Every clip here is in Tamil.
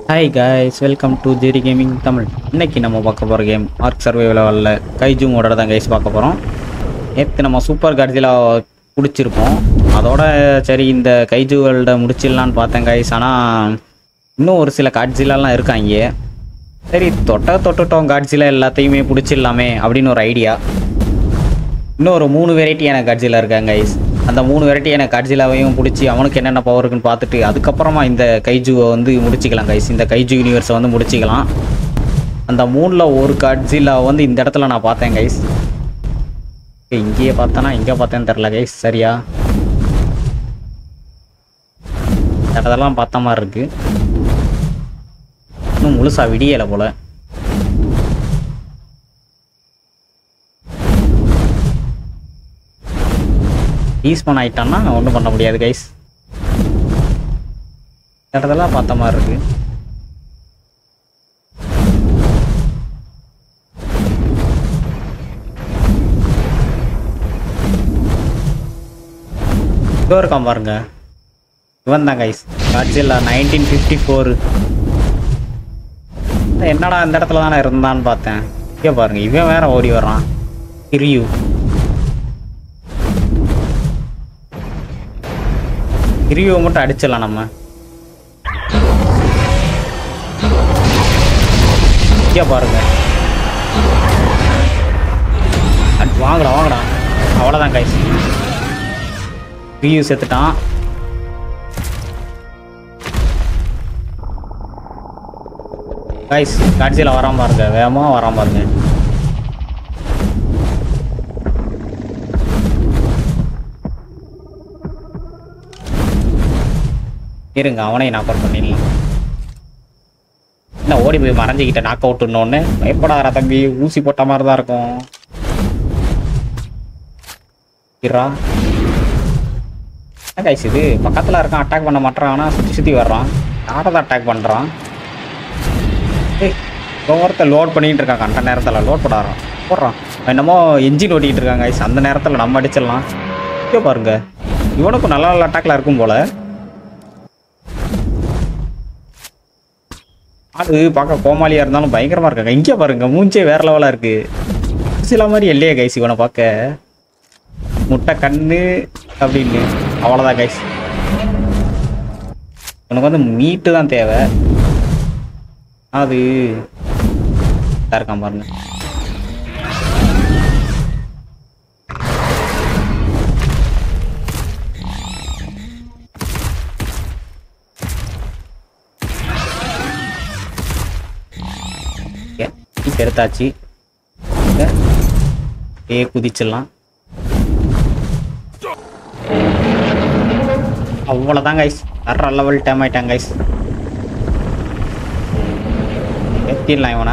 Hi guys welcome to Jerry gaming Tamil இன்னைக்கு நம்ம பார்க்க போகிற கேம் ஆர்க் சர்வைவலில் கைஜூ மோடோட தான் கைஸ் பார்க்க போகிறோம் நேற்று நம்ம சூப்பர் கார்ஜிலா பிடிச்சிருப்போம் அதோட சரி இந்த கைஜூவோட முடிச்சிடலான்னு பார்த்தேன் கைஸ் ஆனால் இன்னும் ஒரு சில காட்ஜிலாலாம் இருக்காங்க சரி தொட்ட தொட்டுட்டோம் காட்ஜிலா எல்லாத்தையுமே பிடிச்சிடலாமே அப்படின்னு ஒரு ஐடியா இன்னும் ஒரு மூணு வெரைட்டியான காட்ஜிலா இருக்காங்க கைஸ் அந்த மூணு வெரைட்டியான காட்ஜிலாவையும் பிடிச்சி அவனுக்கு என்னென்ன பவர் இருக்குன்னு பார்த்துட்டு அதுக்கப்புறமா இந்த கைஜுவை வந்து முடிச்சிக்கலாம் கைஸ் இந்த கைஜு யூனிவர்ஸை வந்து முடிச்சிக்கலாம் அந்த மூணில் ஒரு காட்ஜிலா வந்து இந்த இடத்துல நான் பார்த்தேன் கைஸ் இங்கேயே பார்த்தேனா எங்கே பார்த்தேன்னு தெரில கைஸ் சரியா இந்த இடத்தெல்லாம் பார்த்த மாதிரி இருக்கு இன்னும் முழுசா விடியலை போல ஈஸ்மன் ஆயிட்டான்னா ஒன்றும் பண்ண முடியாது கைஸ் இடத்தெல்லாம் பார்த்த மாதிரி இருக்கு இதோ இருக்கான் பாருங்க இவன் தான் கைஸ் காட்சியில் நைன்டீன் ஃபிஃப்டி ஃபோர் என்னடா இந்த இடத்துல தானே இருந்தான்னு பார்த்தேன் இங்கே பாருங்க இவன் வேற ஓடி வர்றான் கிரியூ கிரியூவை மட்டும் அடிச்சிடலாம் நம்ம இங்கே பாருங்க அட் வாங்கடா வாங்கடா அவ்வளோதான் கைஸ் கிரியூ செத்துட்டான் கைஸ் காட்சியில் வராம பாருங்க வேகமாக வராம பாருங்க இருங்க அவனையும் நாக் அவுட் பண்ணிடலாம் என்ன ஓடி போய் மறைஞ்சிக்கிட்ட நாக் அவுட்னோடனே பயப்படாதடா தம்பி ஊசி போட்ட மாதிரி தான் இருக்கும் இரா என்ன கைஸ் இது பக்கத்தில் இருக்கான் அட்டாக் பண்ண மாட்டான் ஆனால் சுற்றி சுற்றி வர்றான் யாரை தான் அட்டாக் பண்ணுறான் ஏய் ஒவ்வொருத்த லோட் பண்ணிட்டு இருக்காங்க அந்த நேரத்தில் லோட் போடாறான் போடுறான் என்னமோ என்ஜின் ஓட்டிகிட்டு இருக்காங்க கைஸ் அந்த நேரத்தில் நம்ம அடிச்சிடலாம் இங்கே பாருங்க இவனுக்கும் நல்ல நல்ல அட்டாக்லாம் இருக்கும் போல அது பார்க்க கோமாளியாக இருந்தாலும் பயங்கரமாக இருக்காங்க இங்கே பாருங்க மூஞ்சே வேற லெவலாக இருக்கு சில மாதிரி இல்லையே கைஸ் இவனை பார்க்க முட்டை கண்ணு அப்படின்னு அவ்வளோதான் கைஸ் உனக்கு வந்து மீட்டு தான் தேவை அது இதா இருக்கான் பாருங்க இப்போ எடுத்தாச்சு ஏ குதிச்சிடலாம் அவ்வளோதான் கைஸ் வேற லெவல் டைம் ஆயிட்டாங்க கைஸ் எத்திடலாம் இவனை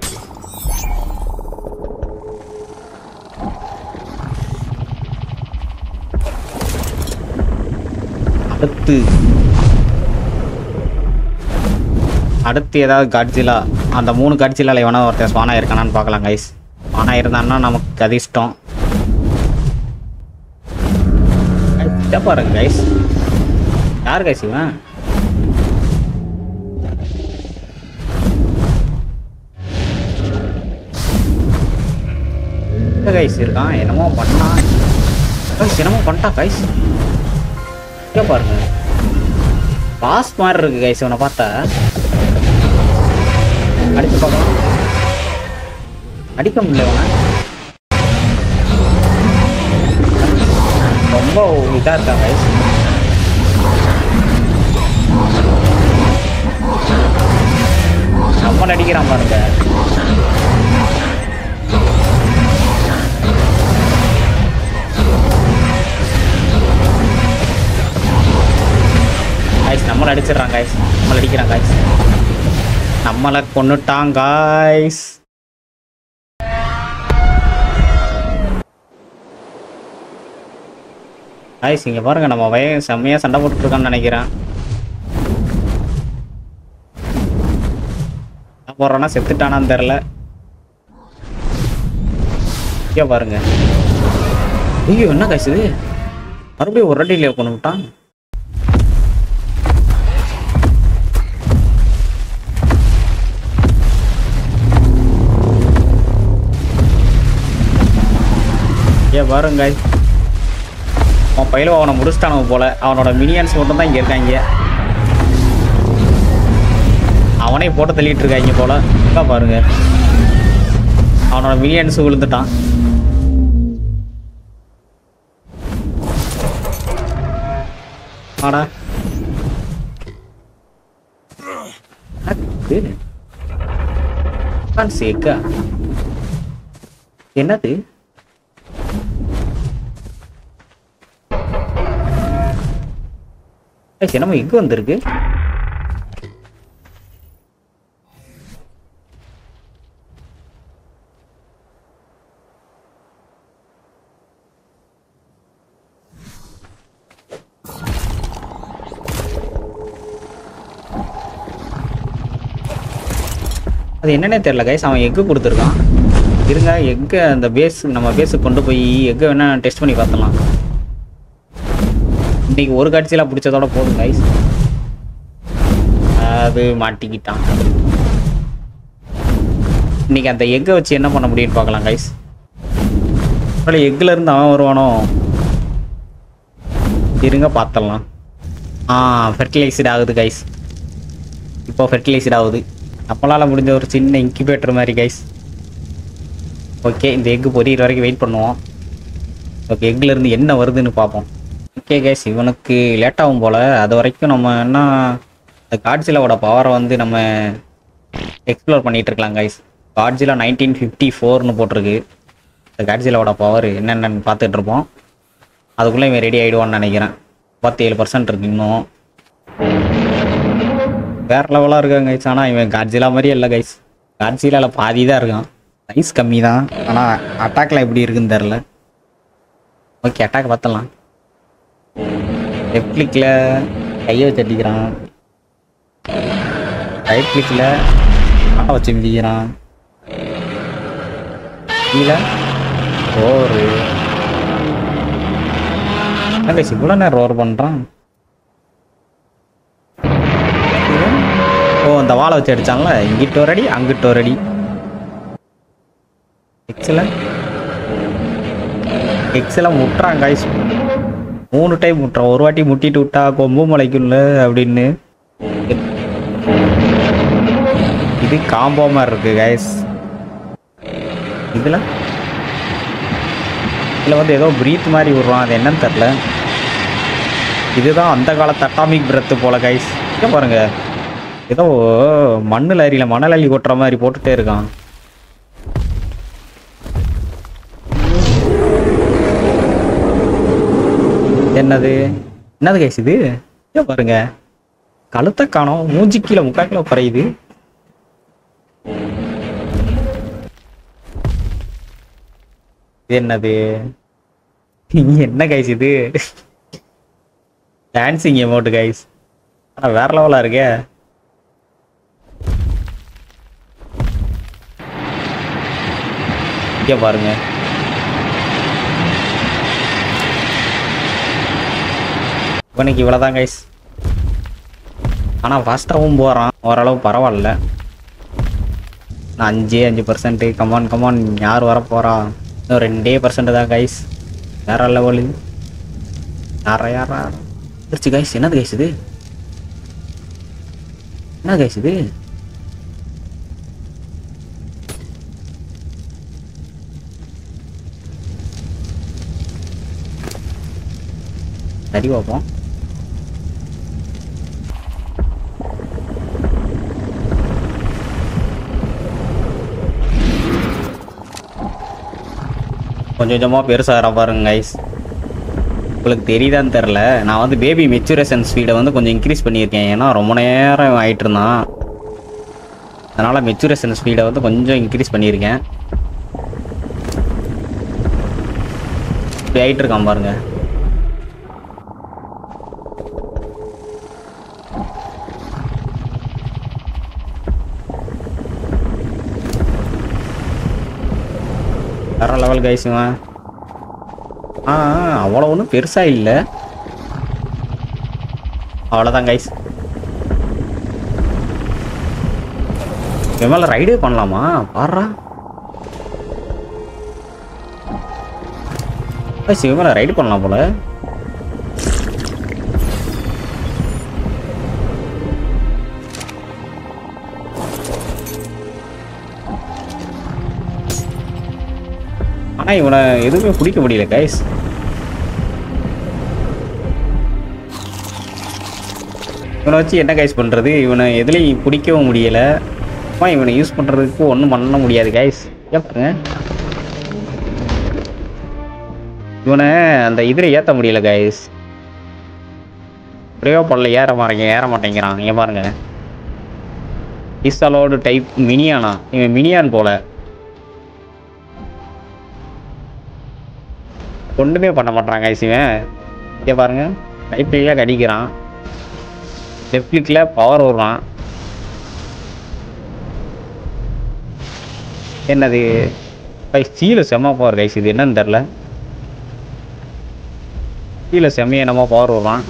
அடுத்து அடுத்து ஏதாவது காட்ஜிலா அந்த மூணு காட்ஜிலால எவனா ஒருத்தன் ஸ்பானா இருக்கானான்னு பார்க்கலாம் கைஸ் ஸ்பானா இருந்தான்னா நமக்கு அதிர்ஷ்டம் இதை பாருங்க கைஸ் யார் கைஸ் இவன் கைஸ் இருக்கான் என்னமோ பண்ணான் கைஸ் என்னமோ பண்ணிட்டான் கைஸ் இங்கே பாருங்க பாஸ் மாதிரி இருக்கு கைஸ் இவனை பார்த்தா அடிச்சு பார்க்கலாம் அடிக்க முடியல இவனை ரொம்ப இதாக இருக்கான் கைஸ் நம்ம நடிக்கிறான் பாருங்க காய்ஸ் நம்மளை அடிச்சிடுறான் காய்ஸ் நம்மளை அடிக்கிறான் காய்ஸ் நம்மளை கொண்டுட்டான் காய்ஸ் காய்ஸ் இங்கே பாருங்க நம்ம பையன் செம்மையாக சண்டை போட்டுட்டு இருக்கான்னு நினைக்கிறேன் என்ன போடுறான்னா செத்துட்டானான்னு தெரில இங்கே பாருங்க ஐயோ என்ன காய்ஸ் இது மறுபடியும் ஒரு அடியிலே கொண்டு விட்டான் பாருங்க guys. அவன் பயில அவனை முடிச்சிட்டானு போல அவனோட மினியன்ஸ் மட்டும் தான் இங்க இருக்காங்க அவனே போட்டு தள்ளிட்டு இருக்காங்க போல இங்க பாருங்க அவனோட மினியன்ஸ் விழுந்துட்டான் ஆடா அது நான் சேக்கா என்னது ஏய், என்னமோ எங்க வந்திருக்கு அது என்னன்னே தெரியல கைஸ் அவன் எக்கு கொடுத்துருக்கான் இருங்க எக்கு அந்த பேஸ் நம்ம பேஸுக்கு கொண்டு போய் எக்கு வேணா டெஸ்ட் பண்ணி பார்த்தலாம் இன்னைக்கு ஒரு காட்சியில் பிடிச்சதோட போதும் கைஸ் அது மாட்டிக்கிட்டான் இன்னைக்கு அந்த எக்கை வச்சு என்ன பண்ண முடியும்னு பார்க்கலாம் கைஸ் அப்புறம் எக்கில் இருந்து அவன் வருவானோ இருங்க பார்த்தலாம் ஆ ஃபெர்டிலைஸ்டு ஆகுது கைஸ் இப்போ ஃபெர்டிலைஸ்டு ஆகுது நம்மளால் முடிஞ்ச ஒரு சின்ன இன்குபேட்டர் மாதிரி கைஸ் ஓகே இந்த எக்கு பொரியிற வரைக்கும் வெயிட் பண்ணுவோம் ஓகே எக்கில் இருந்து என்ன வருதுன்னு பார்ப்போம் ஓகே கைஸ் இவனுக்கு லேட் ஆகும் போல் அது வரைக்கும் நம்ம என்ன இந்த காட்சிலாவோட பவரை வந்து நம்ம எக்ஸ்ப்ளோர் பண்ணிட்டு இருக்கலாம் கைஸ் காட்ஜிலா நைன்டீன் ஃபிஃப்டி ஃபோர்னு போட்டிருக்கு இந்த காட்ஜிலாவோட பவர் என்னென்னு பார்த்துட்டு இருப்போம் அதுக்குள்ளே இவன் ரெடி ஆகிடுவான்னு நினைக்கிறேன் முப்பத்தி ஏழு பர்சன்ட் இருக்கு இன்னும் வேற லெவலாக இருக்காங்க கைஸ் ஆனால் இவன் காட்ஜிலா மாதிரியே இல்லை கைஸ் காட்ஜிலாவில் பாதி தான் இருக்கான் சைஸ் கம்மி தான் ஆனால் அட்டாக்ல எப்படி இருக்குன்னு தெரில ஓகே அட்டாக் பார்த்தலாம் லெஃப்ட் கிளிக்கில் கையை வச்சு அடிக்கிறான் ரைட் கிளிக்கில் காலை வச்சு மிதிக்கிறான் கீழே ரோரு என்ன கைஸ் இவ்வளோ நேரம் ரோர் பண்ணுறான் ஓ அந்த வாழை வச்சு அடிச்சான்ல இங்கிட்ட ஒரு அடி அங்கிட்ட ஒரு அடி எக்ஸலன் எக்ஸலாம் முட்டுறான் காய்ஸ் மூணு டைம் முட்டுறான் ஒரு வாட்டி முட்டிட்டு விட்டா கொம்பு முளைக்கும்ல அப்படின்னு இது காம்போ மாதிரி இருக்கு காய்ஸ் இதுல இதுல வந்து ஏதோ பிரீத் மாதிரி விடுறான் அது என்னன்னு தெரில இதுதான் அந்த காலத்து அட்டாமிக் பிரத்து போல கைஸ் பாருங்க ஏதோ மண்ணில் அரியில மணல் அள்ளி கொட்டுற மாதிரி போட்டுட்டே இருக்கான் என்னது என்னது கைஸ் இது ஏன் பாருங்க கழுத்தை காணோம் மூஞ்சி கீழே முக்கா கிலோ குறையுது இது என்னது என்ன கைஸ் இது டான்சிங் எமௌண்ட் கைஸ் ஆனா வேற லெவலா இருக்கே இங்க பாருங்க இவனுக்கு இவ்வளவுதான் கைஸ் ஆனா ஃபாஸ்ட்டாகவும் போறான் ஓரளவு பரவாயில்ல நான் அஞ்சே அஞ்சு பர்சன்ட் கமான் கமான் யார் வர போறா இன்னும் ரெண்டே பர்சன்ட் தான் கைஸ் வேற லெவலு யாரா யாரா திருச்சி கைஸ் என்னது கைஸ் இது என்ன கைஸ் இது சரி பார்ப்போம் கொஞ்சம் கொஞ்சமாக பெருசாகிற பாருங்க கைஸ் உங்களுக்கு தெரியுதான்னு தெரில நான் வந்து பேபி மெச்சுரேஷன் ஸ்பீடை வந்து கொஞ்சம் இன்க்ரீஸ் பண்ணியிருக்கேன் ஏன்னா ரொம்ப நேரம் ஆயிட்டு இருந்தான் அதனால் மெச்சுரேஷன் ஸ்பீடை வந்து கொஞ்சம் இன்க்ரீஸ் பண்ணியிருக்கேன் இப்படி ஆயிட்டு இருக்கான் பாருங்க வேற லெவல் கைஸ் இவன் ஆ அவ்வளோ ஒன்றும் பெருசாக இல்லை அவ்வளோதான் கைஸ் இவன் மேலே ரைடே பண்ணலாமா பாடுறா சிவமலை ரைடு பண்ணலாம் போல ஆனா இவனை எதுவுமே பிடிக்க முடியல கைஸ் இவனை வச்சு என்ன கைஸ் பண்றது இவனை எதுலையும் பிடிக்கவும் முடியல அம்மா இவனை யூஸ் பண்றதுக்கு ஒன்றும் பண்ண முடியாது கைஸ் பாருங்க இவனை அந்த இதில் ஏற்ற முடியல கைஸ் பிரயோ பண்ணல ஏற மாட்டேங்க ஏற மாட்டேங்கிறான் ஏன் பாருங்க இஸ்ஸலோடு டைப் மினியானா இவன் மினியான் போல ஒன்றுமே பண்ண மாட்டான் கைஸ் இவன் இங்கே பாருங்க ரைட் கிளிக்கில் கடிக்கிறான் லெஃப்ட் கிளிக்கில் பவர் விடுறான் என்னது கை சீல செம்ம பவர் கைஸ் இது என்னன்னு தெரில கீழே செம்மையை என்னமோ பவர் விடுறான்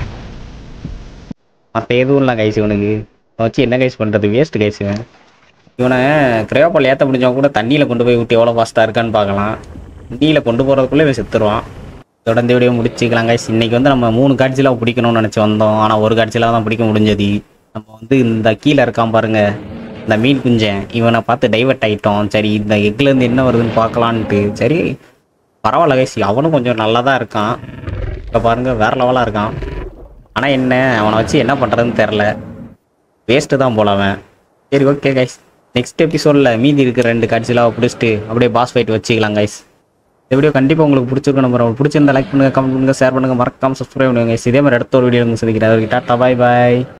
மற்ற எதுவும் இல்லை கைஸ் இவனுக்கு இவனை வச்சு என்ன கைஸ் பண்ணுறது வேஸ்ட் கைஸ் இவன் இவனை கிரேப்பால் ஏற்ற முடிஞ்சவங்க கூட தண்ணியில் கொண்டு போய் விட்டு எவ்வளோ ஃபாஸ்ட்டாக இருக்கான்னு பார்க்கலாம் தண்ணியில் கொண்டு போகிறதுக்குள்ளே இவன் செத்துருவான் இதோட இந்த வீடியோ முடிச்சுக்கலாம் கைஸ் இன்னைக்கு வந்து நம்ம மூணு காட்சியில் பிடிக்கணும்னு நினச்சி வந்தோம் ஆனால் ஒரு காட்சியில் தான் பிடிக்க முடிஞ்சது நம்ம வந்து இந்த கீழே இருக்கான் பாருங்க இந்த மீன் குஞ்சன் இவனை பார்த்து டைவர்ட் ஆகிட்டோம் சரி இந்த எக்லேருந்து என்ன வருதுன்னு பார்க்கலான்ட்டு சரி பரவாயில்ல கைஸ் அவனும் கொஞ்சம் நல்லா தான் இருக்கான் இப்போ பாருங்க வேற லெவலாக இருக்கான் ஆனால் என்ன அவனை வச்சு என்ன பண்ணுறதுன்னு தெரில வேஸ்ட்டு தான் போல அவன் சரி ஓகே கைஸ் நெக்ஸ்ட் எபிசோடில் மீதி இருக்கிற ரெண்டு காட்சிலாம் பிடிச்சிட்டு அப்படியே பாஸ் ஃபைட் வச்சுக்கலாம் கைஸ் இந்த வீடியோ கண்டிப்பாக உங்களுக்கு பிடிச்சிருக்கும் நம்புறேன் உங்களுக்கு பிடிச்சிருந்தா லைக் பண்ணுங்க கமெண்ட் பண்ணுங்க ஷேர் பண்ணுங்க மறக்காம சப்ஸ்கிரைப் பண்ணுங்க guys. இதே மாதிரி அடுத்த ஒரு வீடியோ சந்திக்கிறேன் டாட்டா பாய் பாய்